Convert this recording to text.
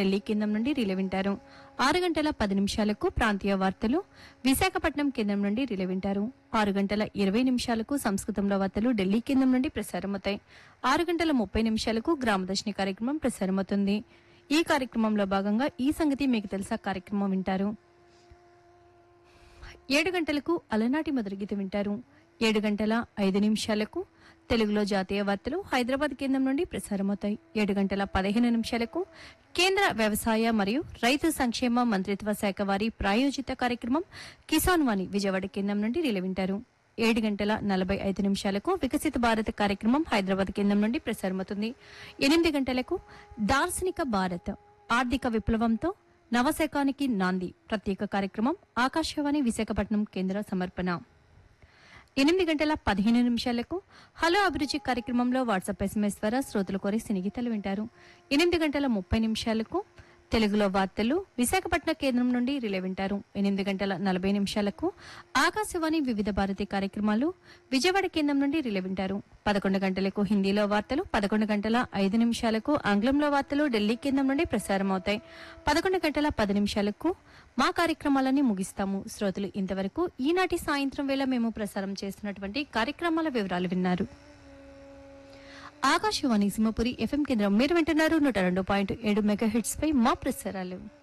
ఢిల్లీ కేంద్రం నుండి రిలే వింటారు ఆరు గంటల పది నిమిషాలకు ప్రాంతీయ వార్తలు విశాఖపట్నం కేంద్రం నుండి రిలే వింటారు ఆరు గంటల ఇరవై నిమిషాలకు సంస్కృతంలో వార్తలు ఢిల్లీ కేంద్రం నుండి ప్రసారమవుతాయి ఆరు గంటల ముప్పై నిమిషాలకు గ్రామదర్శిని కార్యక్రమం ప్రసారమవుతుంది ఈ కార్యక్రమంలో భాగంగా ఈ సంగతి మీకు తెలుసా కార్యక్రమం వింటారు ఏడు గంటలకు అలనాటి మొదటి గీత వింటారు ఏడు గంటల ఐదు నిమిషాలకు తెలుగులో జాతీయ వార్తలు హైదరాబాద్ కేంద్రం నుండి ప్రసారమవుతాయి ఏడు గంటల పదిహేను నిమిషాలకు కేంద్ర వ్యవసాయ మరియు రైతు సంక్షేమ మంత్రిత్వ శాఖ వారి ప్రాయోజిత కార్యక్రమం కిసాన్ వాణి విజయవాడ కేంద్రం నుండి రిలే వింటారు ఏడు గంటల నలభై ఐదు నిమిషాలకు వికసిత భారత్ కార్యక్రమం హైదరాబాద్ కేంద్రం నుండి ప్రసారమవుతుంది ఎనిమిది గంటలకు దార్శనిక భారత్ ఆర్థిక విప్లవంతో నవశకానికి నాంది ప్రత్యేక కార్యక్రమం ఆకాశవాణి విశాఖపట్నం కేంద్ర సమర్పణ ఎనిమిది గంటల పదిహేను నిమిషాలకు హలో అభిరుచి కార్యక్రమంలో వాట్సాప్ ఎస్ఎంఎస్ ద్వారా శ్రోతలు కోరి సినిగీతలు వింటారు ఎనిమిది గంటల ముప్పై నిమిషాలకు తెలుగులో వార్తలు విశాఖపట్నం కేంద్రం నుండి రిలే వింటారు ఎనిమిది గంటల నలభై నిమిషాలకు ఆకాశవాణి వివిధ భారతి కార్యక్రమాలు విజయవాడ కేంద్రం నుండి రిలే వింటారు పదకొండు గంటలకు హిందీలో వార్తలు పదకొండు గంటల ఐదు నిమిషాలకు ఆంగ్లంలో వార్తలు ఢిల్లీ కేంద్రం నుండి ప్రసారం అవుతాయి పదకొండు గంటల పది నిమిషాలకు మా కార్యక్రమాలన్నీ ముగిస్తాము శ్రోతలు ఇంతవరకు ఈనాటి సాయంత్రం వేళ మేము ప్రసారం చేస్తున్నటువంటి కార్యక్రమాల వివరాలు విన్నారు ఆకాశవాణి సింహపురి ఎఫ్ఎం కేంద్రం మీరు వింటున్నారు నూట రెండు పాయింట్ ఏడు మెగా హిట్స్ పై మా ప్రసారాలు